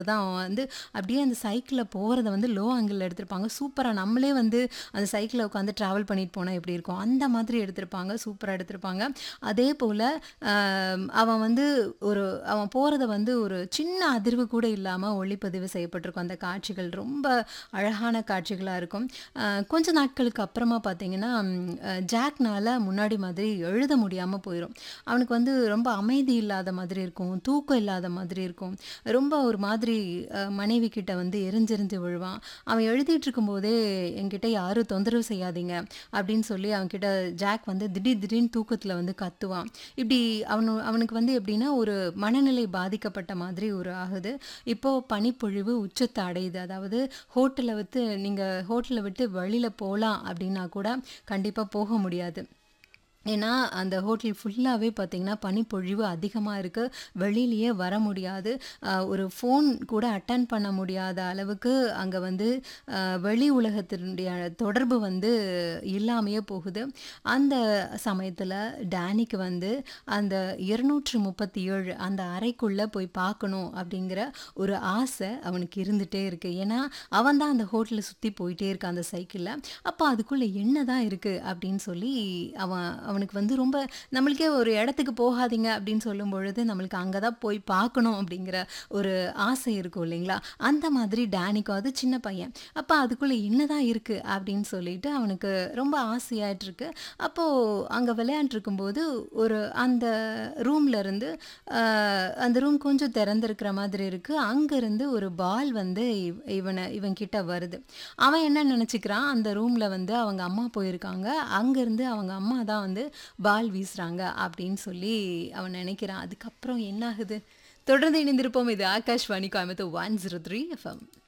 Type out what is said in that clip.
தான் அவன் வந்து அப்படியே அந்த சைக்கிள்ல போறத வந்து லோ ஆங்கிள்ல எடுத்திருப்பாங்க. சூப்பரா நம்மளே வந்து அந்த சைக்கிள்ல உட்காந்து டிராவல் பண்ணிட்டு போனா எப்படி இருக்கும்? அந்த மாதிரி எடுத்திருப்பாங்க. சூப்பரா எடுத்திருப்பாங்க. அதேபோல அ அவன் வந்து ஒரு அவன் போறத வந்து ஒரு சின்ன அதிர்வு கூட இல்லாம ஒளிப்பதிவு செய்யப்பட்டிருக்கும். அந்த காட்சிகள் ரொம்ப அழகான காட்சிகளா இருக்கும். அ கொஞ்ச நாட்களுக்கு அப்புறமா பார்த்தீங்கன்னா, அ ஜாக்னால முன்னாடி மாதிரி எழுத முடியாம போயிரும். அவனுக்கு வந்து ரொம்ப அமைதி இல்லாத மாதிரி இருக்கும். தூக்கம் இல்லாத மாதிரி இருக்கும். ரொம்ப ஒரு மாதிரி அ மனைவி கிட்ட வந்து எரிஞ்செரிஞ்சு விழுவான். அவன் எழுதிட்டு இருக்கும்போதே, "என்கிட்ட யாரும் தொந்தரவு செய்யாதீங்க" அப்படின்னு சொல்லி அவன்கிட்ட ஜாக் வந்து திடீர் திடீர்னு தூக்கத்தில வந்து கத்துவான். இப்படி அவனு அவனுக்கு வந்து எப்படின்னா, ஒரு மனநிலை பாதிக்கப்பட்ட மாதிரி ஒரு ஆகுது. இப்போ பனிப்பொழிவு உச்சத்த அடையுது. அதாவது ஹோட்டல விட்டு நீங்க ஹோட்டல விட்டு வெளியில போலாம் அப்படின்னா கூட கண்டிப்பா போக முடியாது. ஏன்னா, அந்த ஹோட்டல் ஃபுல்லாவே பார்த்தீங்கன்னா, பனிப்பொழிவு அதிகமா இருக்கு. வெளியிலயே வர முடியாது. அ ஒரு ஃபோன் கூட அட்டெண்ட் பண்ண முடியாத அளவுக்கு அங்க வந்து அ வெளி உலகத்தினுடைய தொடர்பு வந்து இல்லாமயே போகுது. அந்த சமயத்தில டேனிக்கு வந்து அந்த 237 அந்த அறைக்குள்ள போய் பார்க்கணும் அப்படிங்கிற ஒரு ஆசை அவனுக்கு இருந்துட்டே இருக்கு. ஏன்னா, அவன் தான் அந்த ஹோட்டல சுத்தி போயிட்டே இருக்கான் அந்த சைக்கிள்ல. அப்ப அதுக்குள்ள என்னதான் இருக்கு அப்படின்னு சொல்லி அவன் அவனுக்கு வந்து ரொம்ப நம்மளுக்கே ஒரு இடத்துக்கு போகாதீங்க அப்படின்னு சொல்லும்பொழுது, நம்மளுக்கு அங்க தான் போய் பார்க்கணும் அப்படிங்கிற ஒரு ஆசை இருக்கும் இல்லைங்களா? அந்த மாதிரி டேனிக்கும் அது சின்ன பையன். அப்ப அதுக்குள்ள என்னதான் இருக்கு அப்படின்னு சொல்லிட்டு அவனுக்கு ரொம்ப ஆசையாயிட்டிருக்கு. அப்போ அங்க விளையாண்ட்ருக்கும்போது, ஒரு அந்த ரூம்ல இருந்து அ அந்த ரூம் கொஞ்சம் திறந்திருக்கிற மாதிரி இருக்கு. அங்கருந்து ஒரு பால் வந்து இவ் இவன இவன் கிட்ட வருது. அவன் என்ன நெனச்சுக்கிறான், அந்த ரூம்ல வந்து அவங்க அம்மா போயிருக்காங்க. அங்கருந்து அவங்க அம்மா தான் வந்து பால் வீசுறாங்க அப்படின்னு சொல்லி அவன் நெனைக்கிறான். அதுக்கப்புறம் என்ன ஆகுது? தொடர்ந்து இணைந்திருப்போம். இது ஆகாஷ்வாணி கோயம்புத்தூர் 103 எஃப்எம்.